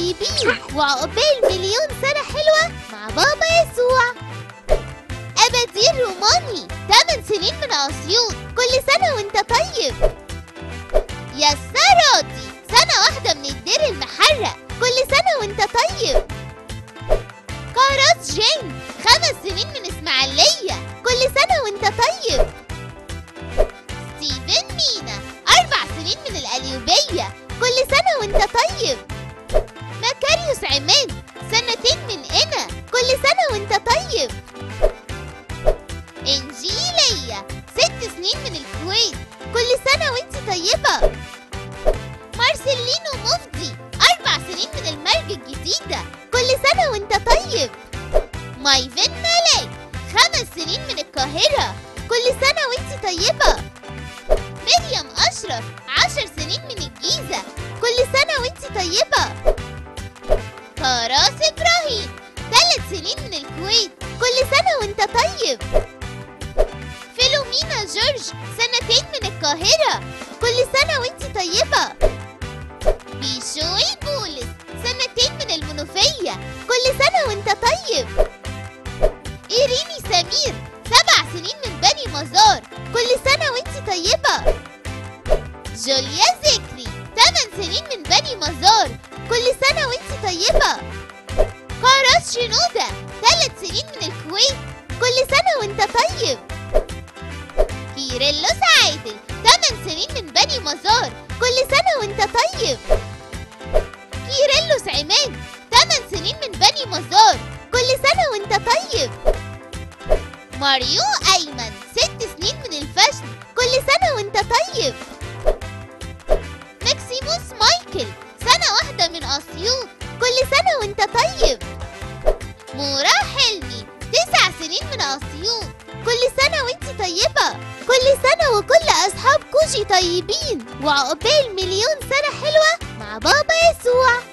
طيبين وعقبال مليون سنة حلوة مع بابا يسوع أبدير روماني 8 سنين من أسيوط كل سنة وانت طيب يا راضي سنة واحدة من الدير المحرق كل سنة وانت طيب كاراس جين خمس سنين من إسماعيلية كل سنة وانت طيب ستيفن مينا أربع سنين من القليوبية كل سنة وانت طيب مكاريوس عماد سنتين من هنا كل سنة وانت طيب إنجيلية ست سنين من الكويت كل سنة وانت طيبة مارسيلينو مفدي أربع سنين من المرج الجديدة كل سنة وانت طيب مايفن ملاك خمس سنين من القاهرة كل سنة وانت طيبة مريم أشرف عشر سنين من الجيزة كل سنة وانت طيبة كراس إبراهيم ثلاث سنين من الكويت كل سنة وانت طيب فيلومينا جورج سنتين من القاهرة كل سنة وانت طيبة بيشوي بولس سنتين من المنوفية كل سنة وانت طيب إيريني سمير سبع سنين من بني مزار كل سنة وانت طيبة جوليا ذكري ثمان سنين من بني مزار كل سنة وانت طيبة كاراس شنودة ثلاث سنين من الكويت كل سنة وانت طيب كيريلوس عادل ثمان سنين من بني مزار كل سنة وانت طيب كيريلوس عماد ثمان سنين من بني مزار كل سنة وانت طيب ماريو أيمن ست سنين من الفشل كل سنة وانت طيب ماكسيموس مايكل سنة واحدة من أسيوط كل سنة وانت طيب مورا حلمي تسع سنين من أسيوط كل سنة وانت طيبة كل سنة وكل أصحاب كوشي طيبين وعقبال مليون سنة حلوة مع بابا يسوع